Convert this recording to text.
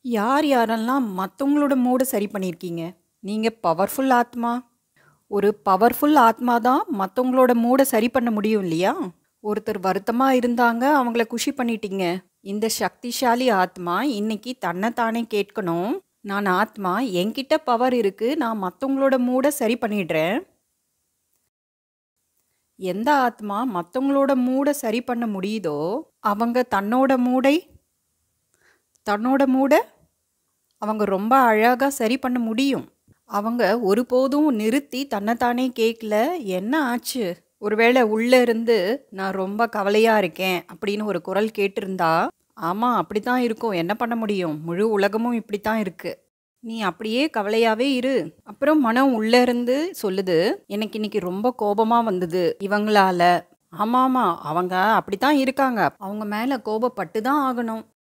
யார் யாரெல்லாம் மற்றவங்களோட மூடை சரி பண்ணியிருக்கீங்க நீங்கள் பவர்ஃபுல் ஆத்மா ஒரு பவர்ஃபுல் ஆத்மா தான் மற்றவங்களோட மூடை சரி பண்ண முடியும் இல்லையா ஒருத்தர் வருத்தமாக இருந்தாங்க அவங்கள குஷி பண்ணிட்டீங்க இந்த சக்திசாலி ஆத்மா இன்னைக்கு தன்னைத்தானே கேட்கணும் நான் ஆத்மா என்கிட்ட பவர் இருக்கு நான் மற்றவங்களோட மூடை சரி பண்ணிடுறேன் எந்த ஆத்மா மற்றவங்களோட மூடை சரி பண்ண முடியுதோ அவங்க தன்னோட மூடை தன்னோட மூடை அவங்க ரொம்ப அழகாக சரி பண்ண முடியும் அவங்க ஒருபோதும் நிறுத்தி தன்னைத்தானே கேட்கல என்ன ஆச்சு ஒருவேளை உள்ளே இருந்து நான் ரொம்ப கவலையாக இருக்கேன் அப்படின்னு ஒரு குரல் கேட்டிருந்தா ஆமாம் அப்படி தான் இருக்கும் என்ன பண்ண முடியும் முழு உலகமும் இப்படி தான் இருக்கு நீ அப்படியே கவலையாவே இரு அப்புறம் மனம் உள்ளே இருந்து சொல்லுது எனக்கு இன்னைக்கு ரொம்ப கோபமாக வந்தது இவங்களால ஆமாம் ஆமாம் அவங்க அப்படி தான் இருக்காங்க அவங்க மேலே கோபப்பட்டு தான் ஆகணும்